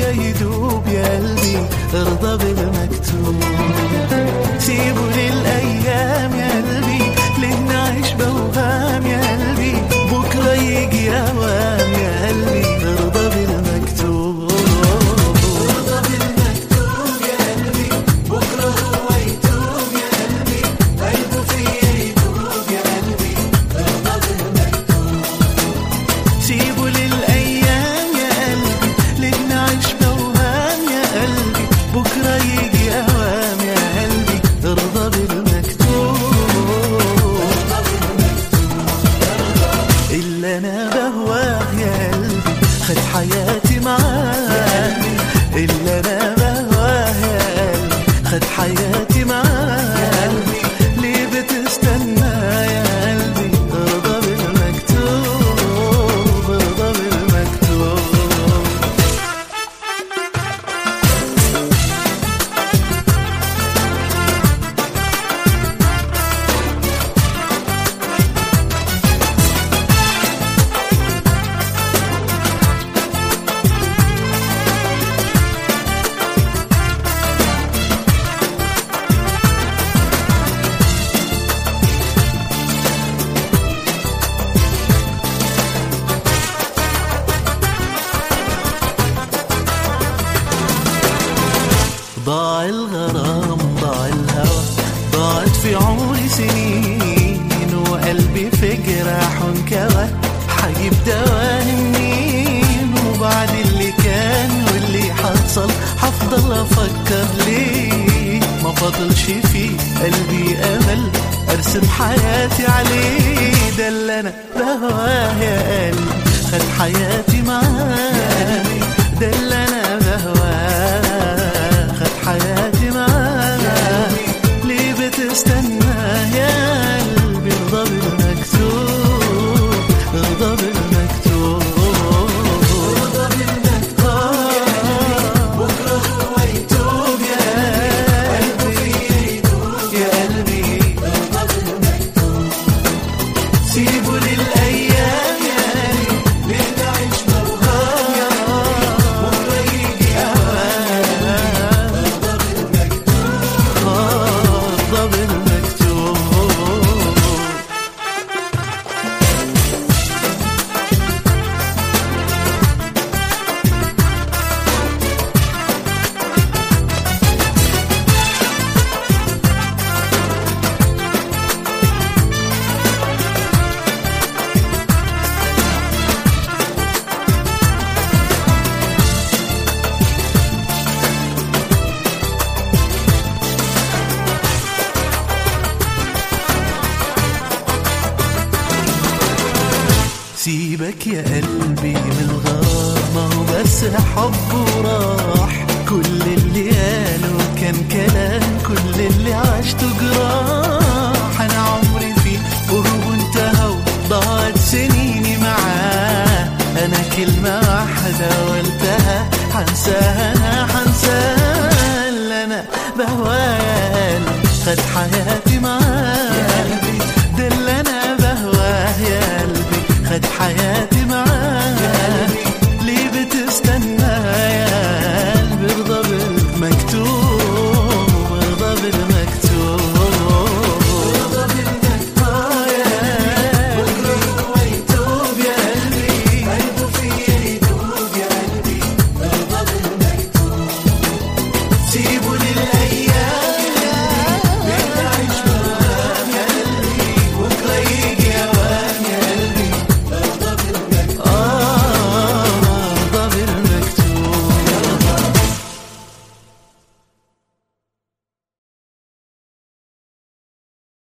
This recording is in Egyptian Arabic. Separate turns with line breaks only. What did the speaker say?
فيا يدوب يا قلبي ارضى بالمكتوب سيبوا للأيام يا قلبي ليه نعيش بوهام يا قلبي بكرة يجي أوام يا قلبي ارضى بالمكتوب ارضى بالمكتوب يا قلبي بكرة هو يتوب يا قلبي قلبه فيا يدوب يا قلبي ارضى بالمكتوب سيبوا للأيام يا قلبي ليه نعيش بوهام يا قلبي بكرة يجي أوام يا قلبي ارضى بالمكتوب اللي أنا بهواه يا قلبي خد حياتي معاه اللي أنا بهواه يا قلبي خد حياتي معاه ليه بتستنى يا قلبي ارضى بالمكتوب ارضى بالمكتوب ضاع الغرام ضاع الهوى ضاعت في عمري سنين وقلبي في جراح انكوى حجيب دواء منين وبعد اللي كان واللي حصل هفضل افكر ليه ما فاضلش في قلبي امل ارسم حياتي عليه ده اللي انا بهواه يا قلبي خد حياتي معاه ده اللي انا بهواه خد حياتي معاه ليه بتستنى يا قلبي ارضى بالمكتوب ارضى بالمكتوب ارضى بالمكتوب بكره هو يتوب يا قلبي يا قلبي ارضى بالمكتوب سيبوا للايام يا قلبي ليه نعيش موهام يا بكره يجي اوام ارضى بالمكتوب ارضى بالمكتوب سيبك يا قلبي من الغرام ما هو بس حب وراح كل اللي قاله كان كلام كل اللي عشته جراح انا عمري فيه قرب انتهى وضاعت سنيني معاه انا كلمة واحدة قلتها هنساها انا هنساها اللي انا بهواه خد حياتي